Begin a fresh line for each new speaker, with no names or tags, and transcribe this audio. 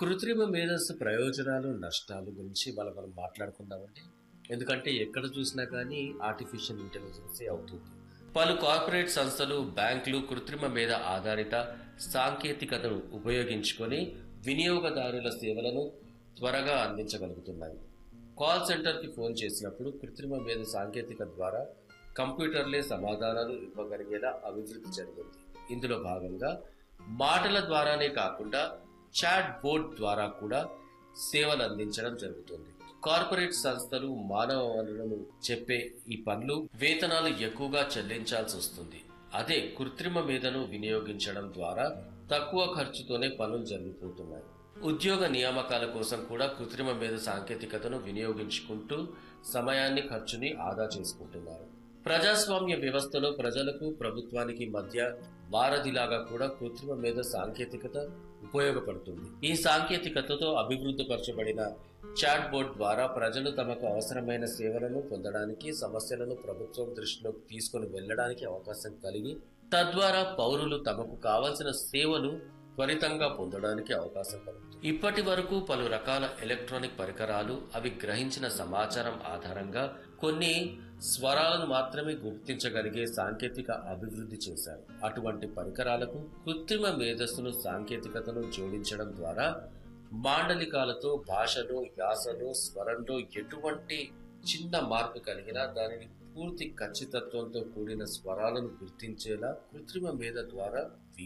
కృత్రిమ మేధస్సు ప్రయోజనాలు నష్టాలు గురించి మనం మనం మాట్లాడుకుందామండి ఎందుకంటే ఎక్కడ చూసినా కానీ ఆర్టిఫిషియల్ ఇంటెలిజెన్సే అవుతుంది పలు కార్పొరేట్ సంస్థలు బ్యాంకులు కృత్రిమ మేధ ఆధారిత సాంకేతికతను ఉపయోగించుకొని వినియోగదారుల సేవలను త్వరగా అందించగలుగుతున్నాయి కాల్ సెంటర్కి ఫోన్ చేసినప్పుడు కృత్రిమ మేధ సాంకేతిక ద్వారా కంప్యూటర్లే సమాధానాలు ఇవ్వగలిగేలా అభివృద్ధి జరిగింది ఇందులో భాగంగా మాటల ద్వారానే కాకుండా చాట్ బోర్డ్ ద్వారా కూడా సేవలు అందించడం జరుగుతుంది కార్పొరేట్ సంస్థలు మానవ వనరులను చెప్పే ఈ పనులు వేతనాలు ఎక్కువగా చెల్లించాల్సి వస్తుంది అదే కృత్రిమ మీదను వినియోగించడం ద్వారా తక్కువ ఖర్చుతోనే పనులు జరిగిపోతున్నాయి ఉద్యోగ నియామకాల కోసం కూడా కృత్రిమ మేధ సాంకేతికతను వినియోగించుకుంటూ సమయాన్ని ఖర్చుని ఆదా చేసుకుంటున్నారు ప్రజాస్వామ్య వ్యవస్థలో ప్రజలకు ప్రభుత్వానికి మధ్య వారధిలాగా కూడా కృత్రిమ మేధ సాంకేతికత ఉపయోగపడుతుంది ఈ సాంకేతికతతో అభివృద్ధిపరచబడిన చాట్ బోర్డ్ ద్వారా ప్రజలు తమకు అవసరమైన సేవలను పొందడానికి సమస్యలను ప్రభుత్వం దృష్టిలోకి తీసుకొని వెళ్ళడానికి అవకాశం కలిగి తద్వారా పౌరులు తమకు కావలసిన సేవలు త్వరితంగా పొందడానికి అవకాశం కలుగుతుంది ఇప్పటి వరకు పలు రకాల ఎలక్ట్రానిక్ పరికరాలు అవి గ్రహించిన సమాచారం ఆధారంగా కొన్ని స్వరాలను మాత్రమే గుర్తించగలిగే సాంకేతిక అభివృద్ధి చేశారు అటువంటి పరికరాలకు కృత్రిమ మేధస్సును సాంకేతికతను జోడించడం ద్వారా మాండలికాలతో భాషలో యాసలో స్వరంలో ఎటువంటి చిన్న మార్పు కలిగినా దానిని పూర్తి ఖచ్చితత్వంతో కూడిన స్వరాలను గుర్తించేలా కృత్రిమ మేధ ద్వారా